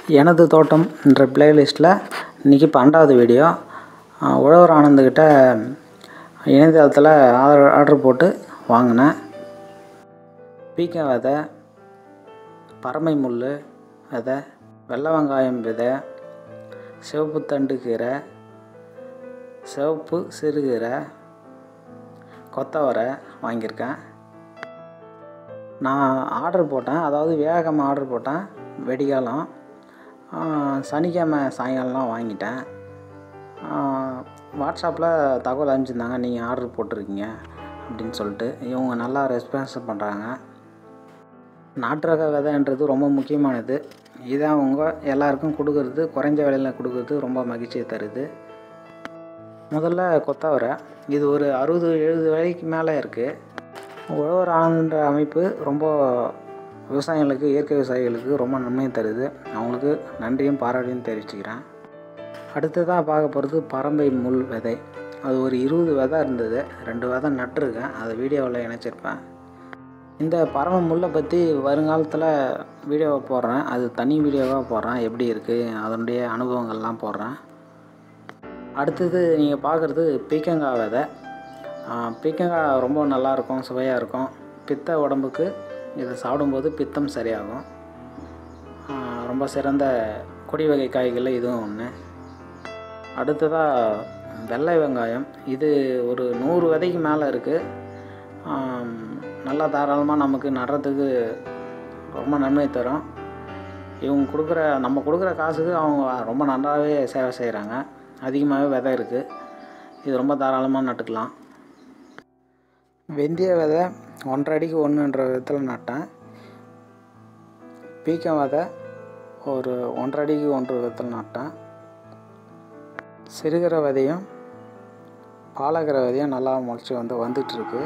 எனது தோட்டம் என்ற பிளேலிஸ்ட்டில் இன்றைக்கி பன்னெண்டாவது வீடியோ உழவர் ஆனந்துக்கிட்ட இணையதளத்தில் ஆர்டர் ஆர்ட்ரு போட்டு வாங்கினேன் பீக்கா விதை பறமை முள் விதை வெள்ளை வெங்காயம் விதை சிவப்பு தண்டு கீரை சிவப்பு சிறுகீரை கொத்தவரை வாங்கியிருக்கேன் நான் ஆர்டர் போட்டேன் அதாவது வேகமாக ஆர்டர் போட்டேன் வெடிகாலம் சனிக்கிழமை சாயங்காலம்லாம் வாங்கிட்டேன் வாட்ஸ்அப்பில் தகவல் அனுப்பிச்சிருந்தாங்க நீங்கள் ஆர்டர் போட்டிருக்கீங்க அப்படின்னு சொல்லிட்டு இவங்க நல்லா ரெஸ்பான்ஸ் பண்ணுறாங்க நாட்டு ரக விதைன்றது ரொம்ப முக்கியமானது இதை அவங்க எல்லாருக்கும் கொடுக்கறது குறைஞ்ச விலையில் கொடுக்கறது ரொம்ப மகிழ்ச்சியை தருது முதல்ல கொத்தவரை இது ஒரு அறுபது எழுபது விலைக்கு மேலே இருக்குது உழவர் ஆனந்தன்ற அமைப்பு ரொம்ப விவசாயிகளுக்கு இயற்கை விவசாயிகளுக்கு ரொம்ப நன்மையை தருது அவங்களுக்கு நன்றியும் பாராட்டியும் தெரிவிச்சுக்கிறேன் அடுத்ததாக பார்க்க போகிறது பறம்பை முள் விதை அது ஒரு இருபது விதை இருந்தது ரெண்டு விதை நட்டுருக்கேன் அதை வீடியோவில் இணைச்சிருப்பேன் இந்த பறவை முல்லை பற்றி வருங்காலத்தில் வீடியோவை போடுறேன் அது தனி வீடியோவாக போடுறேன் எப்படி இருக்குது அதனுடைய அனுபவங்கள்லாம் போடுறேன் அடுத்தது நீங்கள் பார்க்குறது பீக்கங்காய் விதை பீக்கங்காய் ரொம்ப நல்லாயிருக்கும் சுவையாக இருக்கும் பித்த உடம்புக்கு இதை சாப்பிடும்போது பித்தம் சரியாகும் ரொம்ப சிறந்த கொடி வகை காய்களில் இதுவும் ஒன்று அடுத்ததாக வெள்ளை வெங்காயம் இது ஒரு நூறு விதைக்கு மேலே இருக்குது நல்லா தாராளமாக நமக்கு நடுறதுக்கு ரொம்ப நன்மை தரும் இவங்க கொடுக்குற நம்ம கொடுக்குற காசுக்கு அவங்க ரொம்ப நல்லாவே சேவை செய்கிறாங்க அதிகமாகவே விதை இருக்குது இது ரொம்ப தாராளமாக நட்டுக்கலாம் வெந்தய விதை ஒன்றரை அடிக்கு ஒன்றுன்ற விதத்தில் நட்டேன் பீக்கம் விதை ஒரு ஒன்றரை அடிக்கு ஒன்று விதத்தில் நட்டேன் சிறுகிற விதையும் பாலகரை விதையும் நல்லா முளைச்சி வந்து வந்துட்டுருக்கு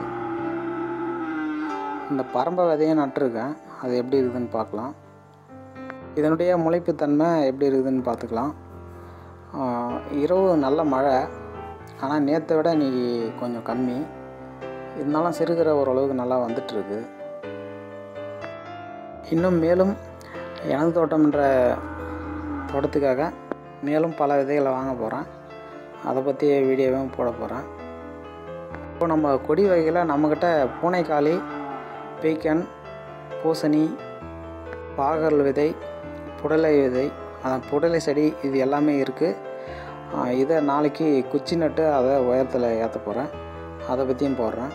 இந்த பரம்பை விதையும் நட்டிருக்கேன் அது எப்படி இருக்குதுன்னு பார்க்கலாம் இதனுடைய முளைப்புத்தன்மை எப்படி இருக்குதுன்னு பார்த்துக்கலாம் இரவு நல்ல மழை ஆனால் நேற்றை விட இன்றைக்கி கொஞ்சம் கம்மி இருந்தாலும் சிறுகிற ஓரளவுக்கு நல்லா வந்துட்டுருக்கு இன்னும் மேலும் எனது தோட்டம்ன்ற தோட்டத்துக்காக மேலும் பல விதைகளை வாங்க போகிறேன் அதை பற்றி வீடியோவும் போட போகிறேன் இப்போ நம்ம கொடி வகையில் நம்மக்கிட்ட பூனைக்காளி பீக்கன் பூசணி பாகல் விதை புடலை விதை புடலை செடி இது எல்லாமே இருக்குது இதை நாளைக்கு குச்சி நட்டு அதை உயரத்தில் ஏற்ற போகிறேன் அதை பற்றியும் போடுறேன்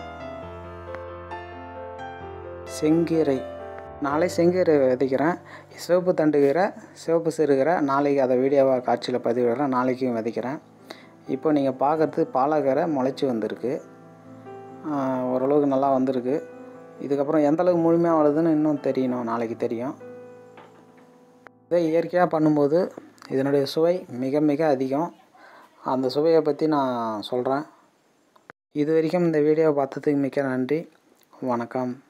செங்கீரை நாளை செங்கீரை விதைக்கிறேன் சிவப்பு தண்டுகீரை சிவப்பு சிறுகீரை நாளைக்கு அதை வீடியோவாக காட்சியில் பதிவிடுறேன் நாளைக்கும் விதைக்கிறேன் இப்போ நீங்கள் பார்க்குறது பாலக்கீரை முளைச்சி வந்திருக்கு ஓரளவுக்கு நல்லா வந்திருக்கு இதுக்கப்புறம் எந்தளவுக்கு முழுமையாக வளருதுன்னு இன்னும் தெரியணும் நாளைக்கு தெரியும் இதை இயற்கையாக பண்ணும்போது இதனுடைய சுவை மிக மிக அதிகம் அந்த சுவையை பற்றி நான் சொல்கிறேன் இது வரைக்கும் இந்த வீடியோவை பார்த்ததுக்கு மிக்க நன்றி வணக்கம்